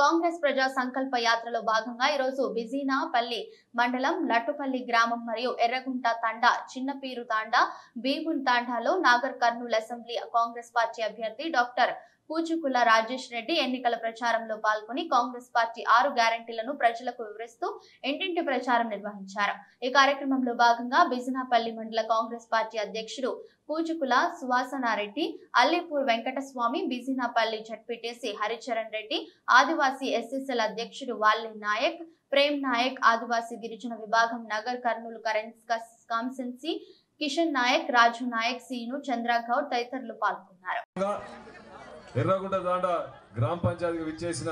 కాంగ్రెస్ ప్రజా సంకల్ప యాత్రలో భాగంగా ఈరోజు బిజీనాపల్లి మండలం లట్టుపల్లి గ్రామం మరియు ఎర్రగుంట తండా చిన్నపీరు తాండా బీబున్ తాండాలో Nagar Kurnool assembly Congress party అభ్యర్థి డాక్టర్ పూచుకుల రాజేష్ రెడ్డి ఎన్నికల ప్రచారంలో పాల్గొని కాంగ్రెస్ పార్టీ ఆరు గ్యారంటీలను ప్రజలకు వివరిస్తూ ఇంటింటి ప్రచారం నిర్వహించారు ఈ కార్యక్రమంలో భాగంగా బిజినాపల్లి మండల కాంగ్రెస్ పార్టీ అధ్యక్షుడు పూచుకుల సువాసనారెడ్డి అల్లిపూర్ వెంకటస్వామి బిజినాపల్లి జడ్పీటీసీ హరిచరణ్ రెడ్డి ఆదివాసీ ఎస్ఎస్ఎల్ అధ్యక్షుడు వాల్లి నాయక్ ప్రేమ్ నాయక్ ఆదివాసీ గిరిజన విభాగం నగర్ కర్నూలు కరెన్స్ కాన్సెన్సీ కిషన్ నాయక్ రాజు నాయక్ సీను చంద్రగౌడ్ తదితరులు పాల్గొన్నారు ఎర్రగుంట దాండ గ్రామ పంచాయతీకి విచ్చేసిన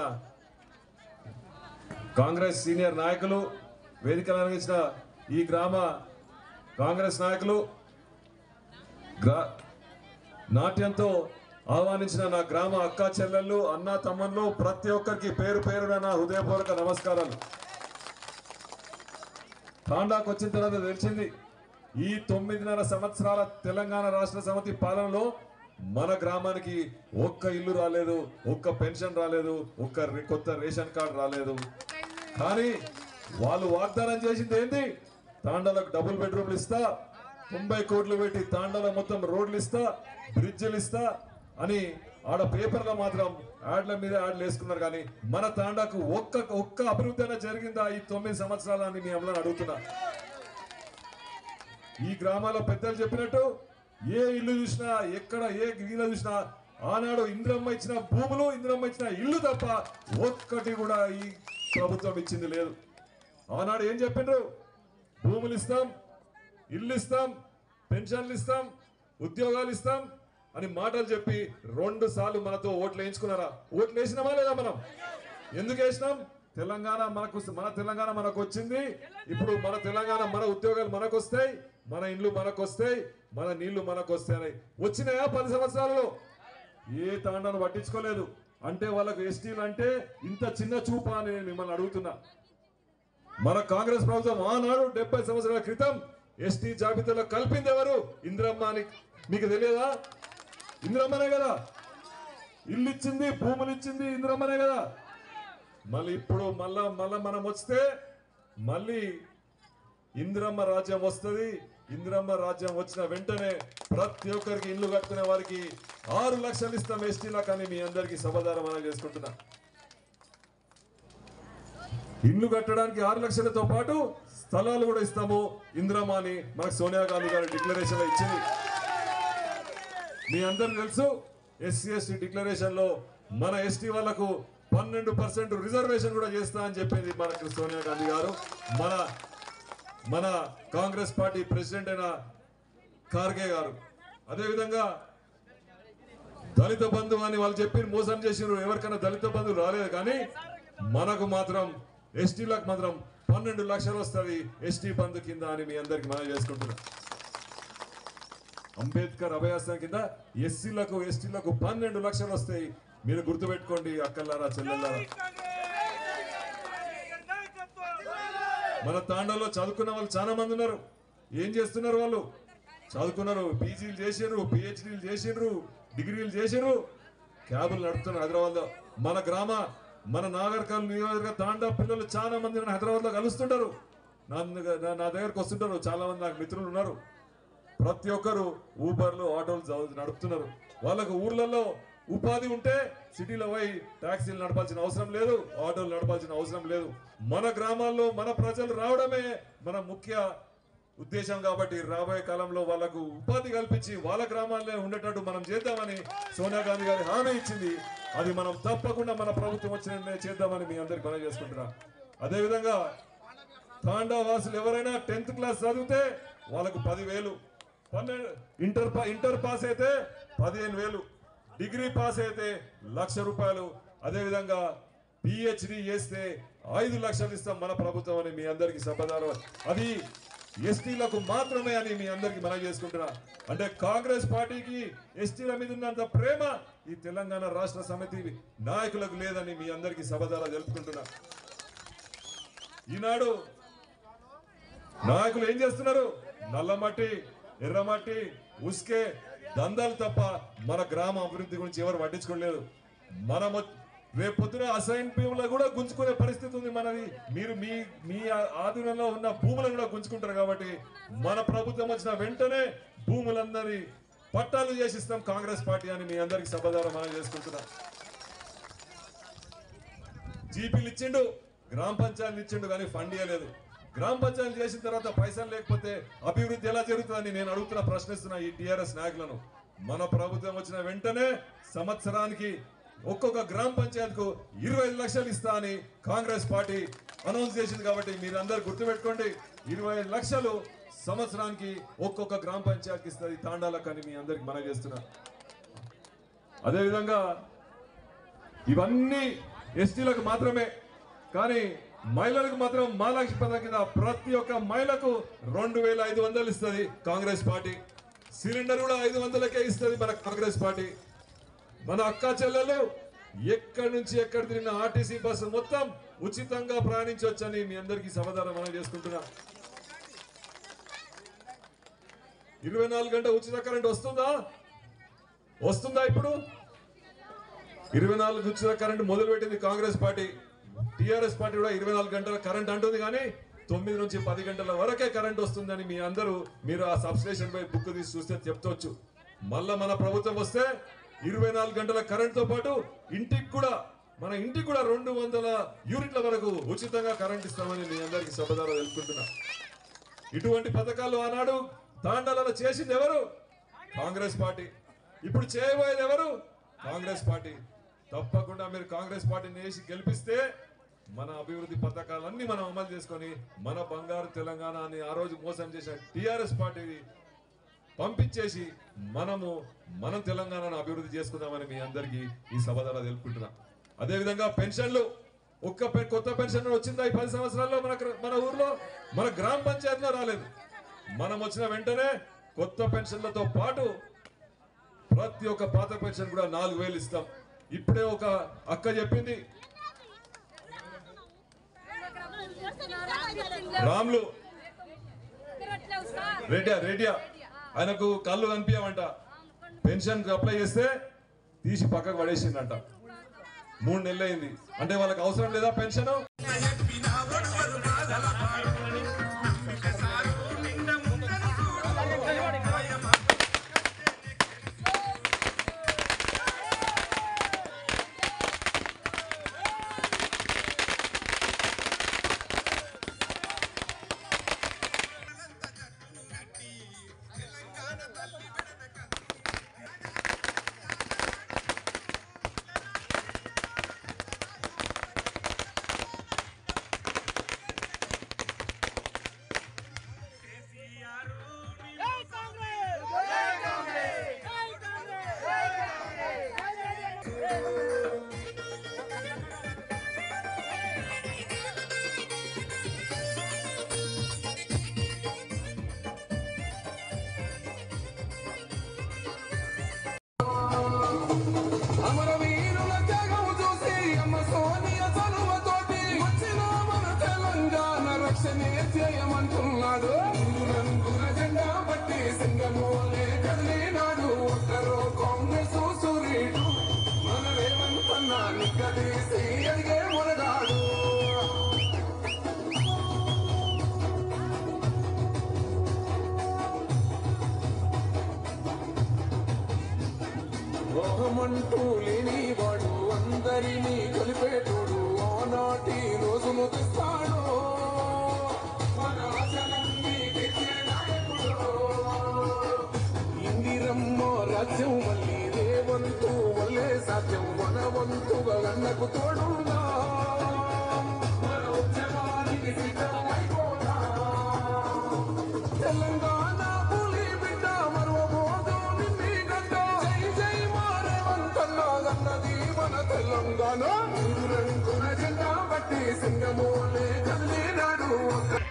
కాంగ్రెస్ సీనియర్ నాయకులు వేదికలు అలంకరించిన ఈ గ్రామ కాంగ్రెస్ నాయకులు గ్రా నాట్యంతో ఆహ్వానించిన నా గ్రామ అక్క చెల్లెళ్ళు అన్న తమ్ముళ్ళు ప్రతి ఒక్కరికి పేరు పేరున నా హృదయపూర్వక నమస్కారాలు తాండాకు వచ్చిన తర్వాత తెలిసింది ఈ తొమ్మిదిన్నర సంవత్సరాల తెలంగాణ రాష్ట్ర సమితి పాలనలో మన గ్రామానికి ఒక్క ఇల్లు రాలేదు ఒక్క పెన్షన్ రాలేదు ఒక్క రే- కొత్త రేషన్ కార్డు రాలేదు కానీ వాళ్ళు వాగ్దానం చేసింది ఏంటి తాండాలకు డబుల్ బెడ్రూమ్లు ఇస్తా తొంభై కోట్లు పెట్టి తాండాల మొత్తం రోడ్లు ఇస్తా బ్రిడ్జిలు ఇస్తా అని ఆడ పేపర్లో మాత్రం యాడ్ల మీద యాడ్లు వేసుకున్నారు కానీ మన తాండాకు ఒక్క ఒక్క అభివృద్ధి అయినా జరిగిందా ఈ తొమ్మిది సంవత్సరాలని మీ అమ్మని అడుగుతున్నా ఈ గ్రామాల పెద్దలు చెప్పినట్టు ఏ ఇల్లు చూసినా ఎక్కడ ఏ ఇల్లు చూసినా ఆనాడు ఇంద్రమ్మ ఇచ్చిన భూములు ఇంద్రమ్మ ఇచ్చిన ఇల్లు తప్ప ఒక్కటి కూడా ఈ ప్రభుత్వం ఇచ్చింది లేదు ఆనాడు ఏం చెప్పిండ్రు భూములు ఇస్తాం ఇల్లు ఇస్తాం పెన్షన్లు ఇస్తాం ఉద్యోగాలు ఇస్తాం అని మాటలు చెప్పి రెండు సార్లు మనతో ఓట్లు వేయించుకున్నారా ఓట్లు వేసినామా లేదా మనం ఎందుకు వేసినాం తెలంగాణ మనకు మన తెలంగాణ మనకు వచ్చింది ఇప్పుడు మన తెలంగాణ మన ఉద్యోగాలు మనకు వస్తాయి మన ఇండ్లు మనకు వస్తాయి మన నీళ్లు మనకు వస్తాయి వచ్చినాయా పది సంవత్సరాలలో ఏ తాండాను పట్టించుకోలేదు అంటే వాళ్ళకు ఎస్టీలు అంటే ఇంత చిన్న చూపా అని నేను మిమ్మల్ని అడుగుతున్నా మన కాంగ్రెస్ ప్రభుత్వం ఆనాడు డెబ్బై సంవత్సరాల క్రితం ఎస్టీ జాబితాలో కలిపింది ఎవరు ఇందిరమ్మ అని మీకు తెలియదా ఇందిరమ్మనే కదా ఇల్లు ఇచ్చింది భూములు ఇచ్చింది ఇందిరమ్మనే కదా మళ్ళీ ఇప్పుడు మళ్ళా మళ్ళా మనం వస్తే మళ్ళీ ఇందిరమ్మ రాజ్యం వస్తుంది ఇందిరమ్మ రాజ్యం వచ్చిన వెంటనే ప్రతి ఒక్కరికి ఇల్లు కట్టుకునే వారికి ఆరు లక్షలు ఇస్తాం ఎస్టీలా కానీ మీ అందరికి సమాధానం మనం చేసుకుంటున్నా ఇల్లు కట్టడానికి ఆరు లక్షలతో పాటు స్థలాలు కూడా ఇస్తాము ఇందిరమ్మ అని మనకు సోనియా గాంధీ గారి డిక్లరేషన్ ఇచ్చింది మీ అందరికి తెలుసు ఎస్సీ ఎస్టీ డిక్లరేషన్ లో మన ఎస్టీ వాళ్ళకు పన్నెండు పర్సెంట్ రిజర్వేషన్ కూడా చేస్తా అని చెప్పింది మనకు సోనియా గాంధీ గారు మన మన కాంగ్రెస్ పార్టీ ప్రెసిడెంట్ అయిన ఖార్గే గారు అదేవిధంగా దళిత బంధు అని వాళ్ళు చెప్పి మోసం చేసినారు ఎవరికైనా దళిత బంధువు రాలేదు కానీ మనకు మాత్రం ఎస్టీలకు మాత్రం పన్నెండు లక్షలు వస్తుంది ఎస్టీ బంధు కింద అని మీ అందరికి మనం చేసుకుంటున్నాం అంబేద్కర్ అభయాసం కింద ఎస్సీలకు ఎస్టీలకు పన్నెండు లక్షలు వస్తాయి మీరు గుర్తుపెట్టుకోండి అక్కలారా చెల్లెల్లారా మన తాండాలో చదువుకున్న వాళ్ళు చాలా మంది ఉన్నారు ఏం చేస్తున్నారు వాళ్ళు చదువుకున్నారు పీజీలు చేసిండ్రు పిహెచ్డీలు చేసిండ్రు డిగ్రీలు చేసిండ్రు క్యాబులు నడుపుతున్నారు హైదరాబాద్ లో మన గ్రామ మన నాగర్కల్ నియోజకవర్గ తాండా పిల్లలు చాలా మంది నన్ను హైదరాబాద్ లో కలుస్తుంటారు నా నా- నా దగ్గరకు వస్తుంటారు చాలా మంది నాకు మిత్రులు ఉన్నారు ప్రతి ఒక్కరు ఊబర్లు ఆటోలు చదువు- నడుపుతున్నారు వాళ్ళకు ఊర్లలో ఉపాధి ఉంటే సిటీలో పోయి ట్యాక్సీలు నడపాల్సిన అవసరం లేదు ఆటోలు నడపాల్సిన అవసరం లేదు మన గ్రామాల్లో మన ప్రజలు రావడమే మన ముఖ్య ఉద్దేశం కాబట్టి రాబోయే కాలంలో వాళ్ళకు ఉపాధి కల్పించి వాళ్ళ గ్రామాల్లో ఉండేటట్టు మనం చేద్దామని సోనియా గాంధీ గారి హామీ ఇచ్చింది అది మనం తప్పకుండా మన ప్రభుత్వం వచ్చిన వెంటనే చేద్దామని మీ అందరికి మనం చేసుకుంటున్నా అదేవిధంగా తాండా వాసులు ఎవరైనా టెన్త్ క్లాస్ చదివితే వాళ్ళకు పదివేలు పన్నెండు ఇంటర్ పా- ఇంటర్ పాస్ అయితే పదిహేను వేలు డిగ్రీ పాస్ అయితే లక్ష రూపాయలు అదేవిధంగా పిహెచ్డి చేస్తే ఐదు లక్షలు ఇస్తాం మన ప్రభుత్వం అని మీ అందరికి సమాధానం అది ఎస్టీలకు మాత్రమే అని మీ అందరికి మనం చేసుకుంటున్నా అంటే కాంగ్రెస్ పార్టీకి ఎస్టీల మీద ఉన్నంత ప్రేమ ఈ తెలంగాణ రాష్ట్ర సమితి నాయకులకు లేదని మీ అందరికి సమాధానం తెలుపుకుంటున్నా ఈనాడు నాయకులు ఏం చేస్తున్నారు నల్లమట్టి ఎర్రమట్టి ఉస్కే దందాలు తప్ప మన గ్రామ అభివృద్ధి గురించి ఎవరు పట్టించుకోలేదు మనం రేపు పొద్దున అసైన్ భూములు కూడా గుంజుకునే పరిస్థితి ఉంది మనది మీరు మీ మీ ఆధీనంలో ఉన్న భూములను కూడా గుంజుకుంటారు కాబట్టి మన ప్రభుత్వం వచ్చిన వెంటనే భూములందరి పట్టాలు చేసిస్తాం కాంగ్రెస్ పార్టీ అని మీ అందరికి సభదారం మనం చేసుకుంటున్నాం జీపీలు ఇచ్చిండు గ్రామ పంచాయతీలు ఇచ్చిండు కానీ ఫండ్ ఇవ్వలేదు గ్రామ పంచాయతీలు చేసిన తర్వాత పైసలు లేకపోతే అభివృద్ధి ఎలా జరుగుతుందని నేను అడుగుతున్నా ప్రశ్నిస్తున్నా ఈ టిఆర్ఎస్ నాయకులను మన ప్రభుత్వం వచ్చిన వెంటనే సంవత్సరానికి ఒక్కొక్క గ్రామ పంచాయతీకు ఇరవై ఐదు లక్షలు ఇస్తా అని కాంగ్రెస్ పార్టీ అనౌన్స్ చేసింది కాబట్టి మీరందరూ గుర్తుపెట్టుకోండి ఇరవై ఐదు లక్షలు సంవత్సరానికి ఒక్కొక్క గ్రామ పంచాయతీకి ఇస్తుంది తాండాలకు అని మీ అందరికి మనం చేస్తున్నా అదేవిధంగా ఇవన్నీ ఎస్టీలకు మాత్రమే కానీ మహిళలకు మాత్రం మహాలక్ష్మి పథకం కింద ప్రతి ఒక్క మహిళకు రెండు వేల ఐదు వందలు ఇస్తుంది కాంగ్రెస్ పార్టీ సిలిండర్ కూడా ఐదు వందలకే ఇస్తుంది మన కాంగ్రెస్ పార్టీ మన అక్క చెల్లెలు ఎక్కడి నుంచి ఎక్కడ తిరిగిన ఆర్టీసీ బస్సు మొత్తం ఉచితంగా ప్రయాణించవచ్చని మీ అందరికీ సమాధానం మనం చేసుకుంటున్నా ఇరవై నాలుగు గంటల ఉచిత కరెంట్ వస్తుందా వస్తుందా ఇప్పుడు ఇరవై నాలుగు ఉచిత కరెంట్ మొదలు పెట్టింది కాంగ్రెస్ పార్టీ టిఆర్ఎస్ పార్టీ కూడా ఇరవై నాలుగు గంటల కరెంట్ అంటుంది కానీ తొమ్మిది నుంచి పది గంటల వరకే కరెంట్ వస్తుందని మీ అందరూ మీరు ఆ సబ్స్టేషన్ పై బుక్ తీసి చూస్తే చెప్తవచ్చు మళ్ళా మన ప్రభుత్వం వస్తే ఇరవై నాలుగు గంటల కరెంట్ తో పాటు ఇంటికి కూడా మన ఇంటికి కూడా రెండు వందల యూనిట్ల వరకు ఉచితంగా కరెంట్ ఇస్తామని మీ అందరికీ సభదారా తెలుపుకుంటున్నా ఇటువంటి పథకాలు ఆనాడు తాండాలలో చేసింది ఎవరు కాంగ్రెస్ పార్టీ ఇప్పుడు చేయబోయేది ఎవరు కాంగ్రెస్ పార్టీ తప్పకుండా మీరు కాంగ్రెస్ పార్టీని వేసి గెలిపిస్తే మన అభివృద్ధి పథకాలన్నీ మనం అమలు చేసుకొని మన బంగారు తెలంగాణ అని ఆ రోజు మోసం చేసిన టిఆర్ఎస్ పార్టీ పంపించేసి మనము మనం తెలంగాణను అభివృద్ధి చేసుకుందామని మీ అందరికీ ఈ సభ ద్వారా తెలుపుకుంటున్నా అదేవిధంగా పెన్షన్లు ఒక్క పె- కొత్త పెన్షన్ వచ్చిందా ఈ పది సంవత్సరాల్లో మన గ్ర- మన ఊర్లో మన గ్రామ పంచాయతీలో రాలేదు మనం వచ్చిన వెంటనే కొత్త పెన్షన్లతో పాటు ప్రతి ఒక్క పాత పెన్షన్ కూడా నాలుగు వేలు ఇస్తాం ఇప్పుడే ఒక అక్క చెప్పింది రాములు రెడ్డియా రెడ్డియా ఆయనకు కళ్ళు కనిపించమంట పెన్షన్ అప్లై చేస్తే తీసి పక్కకు పడేసిందంట మూడు నెలలు అయింది అంటే వాళ్ళకి అవసరం లేదా పెన్షన్ అమరవీరుల త్యాగం చూసి అమ్మ సోనియ చలువతోటి వచ్చిన మన తెలంగాణ రక్షణే చేయమంటున్నాడు రంగుల జెండా పట్టి సింగమోలే కదిలినాడు ఒక్కరో కాంగ్రెస్ సూర్యుడు మన రేవంతన్న నిగ్గదీసి అడిగే మునగాడు మోహమంటూ లేనివాడు అందరినీ కలిపేటోడు ఆనాటి రోజులు తెస్తాడు మన ఆశలన్నీ తెచ్చే నాయకుడు. ఇందిరమ్మ రాజ్యం మళ్ళీ రేవంతు వల్లే సాధ్యం మన వంతుగా అన్నకు తోడుగా మన ఉద్యమానికి సిద్ధమైపోదా తెలంగాణ పులి బిడ్డ మరువబోదు నిన్ని గడ్డ జై జై మారేవంతన్నా గన్నది మన తెలంగాణ రంగుల జెండా బట్టి సింగమోలే కదిలినాడు ఒక్క